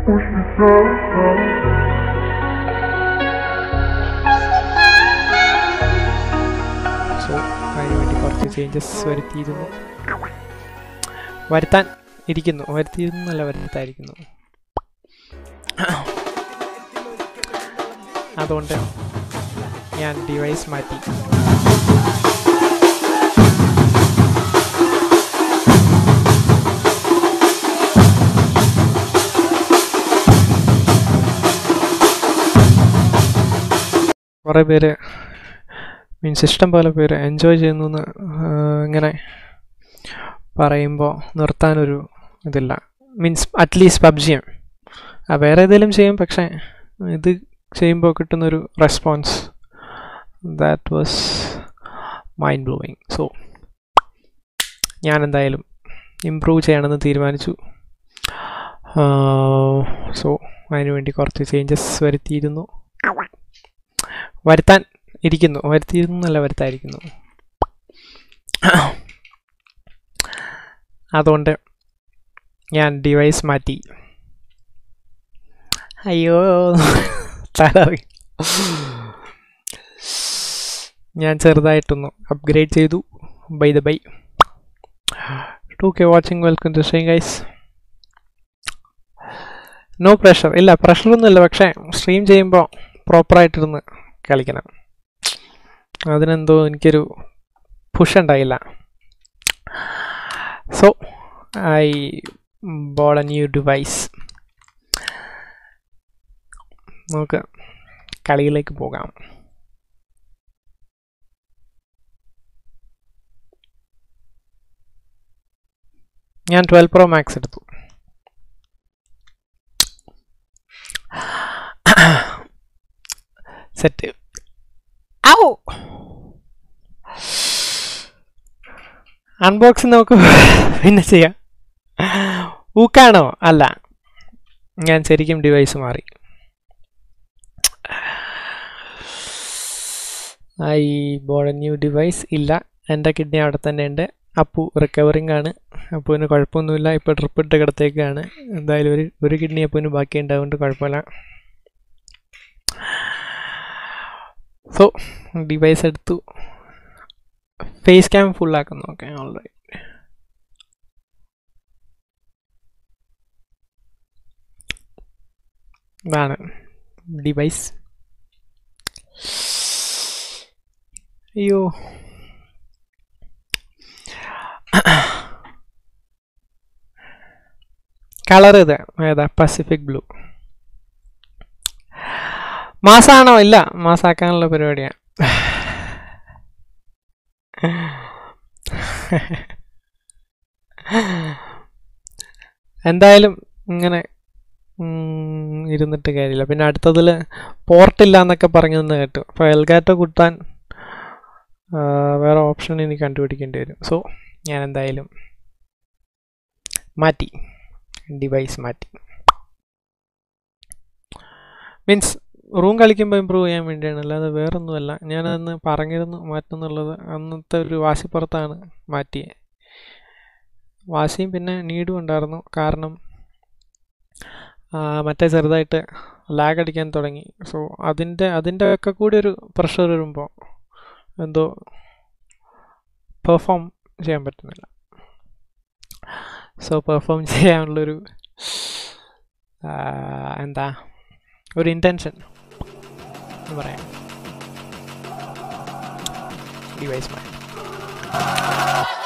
so അതിന് വേണ്ടി കുറച്ച് ചേഞ്ചസ് വരുത്തിയിരുന്നു വരുത്താൻ ഇരിക്കുന്നു വരുത്തിയിരുന്നല്ല വരുത്തായിരിക്കുന്നു അതുകൊണ്ട് ഞാൻ ഡിവൈസ് മാറ്റി കുറേ പേര് മീൻസ് ഇഷ്ടം പോലെ പേര് എൻജോയ് ചെയ്യുന്നു എന്ന് ഇങ്ങനെ പറയുമ്പോൾ നിർത്താനൊരു ഇതില്ല മീൻസ് അറ്റ്ലീസ്റ്റ് പബ്ജിയും ആ വേറെ ഏതെങ്കിലും ചെയ്യും പക്ഷേ ഇത് ചെയ്യുമ്പോൾ കിട്ടുന്നൊരു response that was mind blowing so ഞാൻ എന്തായാലും ഇമ്പ്രൂവ് ചെയ്യണമെന്ന് തീരുമാനിച്ചു സോ അതിനുവേണ്ടി കുറച്ച് ചേഞ്ചസ് വരുത്തിയിരുന്നു വരുത്താൻ ഇരിക്കുന്നു വരുത്തിയിരുന്നു എന്നല്ല വരുത്തായിരിക്കുന്നു അതുകൊണ്ട് ഞാൻ ഡിവൈസ് മാറ്റി അയ്യോ തലറി ഞാൻ ചെറുതായിട്ടൊന്ന് അപ്ഗ്രേഡ് ചെയ്തു by the by two K watching welcome to stream guys no pressure ഇല്ല പ്രഷറൊന്നുമില്ല പക്ഷേ സ്ട്രീം ചെയ്യുമ്പോൾ പ്രോപ്പറായിട്ടിരുന്ന് കളിക്കണം അതിനെന്തോ എനിക്കൊരു പുഷ് ഉണ്ടായില്ല so I bought a new device നമുക്ക് കളിയിലേക്ക് പോകാം ഞാൻ ട്വൽവ് പ്രോ മാക്സ് എടുത്തു സെറ്റ് ഔ അൺബോക്സിങ് നമുക്ക് പിന്നെ ചെയ്യാം ഊക്കാണോ അല്ല ഞാൻ ശരിക്കും ഡിവൈസ് മാറി ഐ ബോൾ ന്യൂ ഡിവൈസ് ഇല്ല എൻ്റെ കിഡ്നി അവിടെ തന്നെ ഉണ്ട് അപ്പു റിക്കവറിങ് ആണ് അപ്പുവിന് കുഴപ്പമൊന്നുമില്ല ഇപ്പോൾ ട്രിപ്പ് ഇട്ട് കിടത്തേക്കാണ് എന്തായാലും ഒരു ഒരു കിഡ്നി അപ്പുവിന് ബാക്കി ഉണ്ടാവുകൊണ്ട് കുഴപ്പമില്ല സോ ഡിവൈസ് എടുത്തു ഫേസ് ക്യാം ഫുൾ ആക്കുന്നു ഓക്കെ ഓൾറൈറ്റ് ഇതാണ് ഡിവൈസ് അയ്യോ കളർ ഇത് ഏതാ പസിഫിക് ബ്ലൂ മാസാണോ ഇല്ല മാസാക്കാനുള്ള പരിപാടിയാണ് എന്തായാലും ഇങ്ങനെ ഉം, ഇരുന്നിട്ട് കാര്യമില്ല പിന്നെ അടുത്തതിൽ പോർട്ടില്ല എന്നൊക്കെ പറഞ്ഞെന്ന് കേട്ടു അപ്പോൾ എൽഗാറ്റോ കുത്താൻ ആ, വേറെ ഓപ്ഷൻ ഇനി കണ്ടുപിടിക്കേണ്ടി വരും സോ ഞാൻ എന്തായാലും മാറ്റി ഡിവൈസ് മാറ്റി മീൻസ് റൂം കളിക്കുമ്പോൾ ഇമ്പ്രൂവ് ചെയ്യാൻ വേണ്ടിയാണ് അല്ലാതെ വേറൊന്നുമല്ല ഞാനന്ന് പറഞ്ഞിരുന്നു മാറ്റുന്നുള്ളത് അന്നത്തെ ഒരു വാശിപ്പുറത്താണ് മാറ്റിയത് വാശിയും പിന്നെ നീഡും ഉണ്ടായിരുന്നു കാരണം ആ, മറ്റേ ചെറുതായിട്ട് ലാഗ് അടിക്കാൻ തുടങ്ങി സോ അതിൻ്റെ അതിൻ്റെ ഒക്കെ കൂടി ഒരു പ്രഷർ വരുമ്പോൾ എന്തോ പെർഫോം ചെയ്യാൻ പറ്റുന്നില്ല സോ പെർഫോം ചെയ്യാനുള്ളൊരു ആ, എന്താ ഒരു ഇൻറ്റൻഷൻ എന്ന് പറയാം ഡിവൈസ് മാറ്റി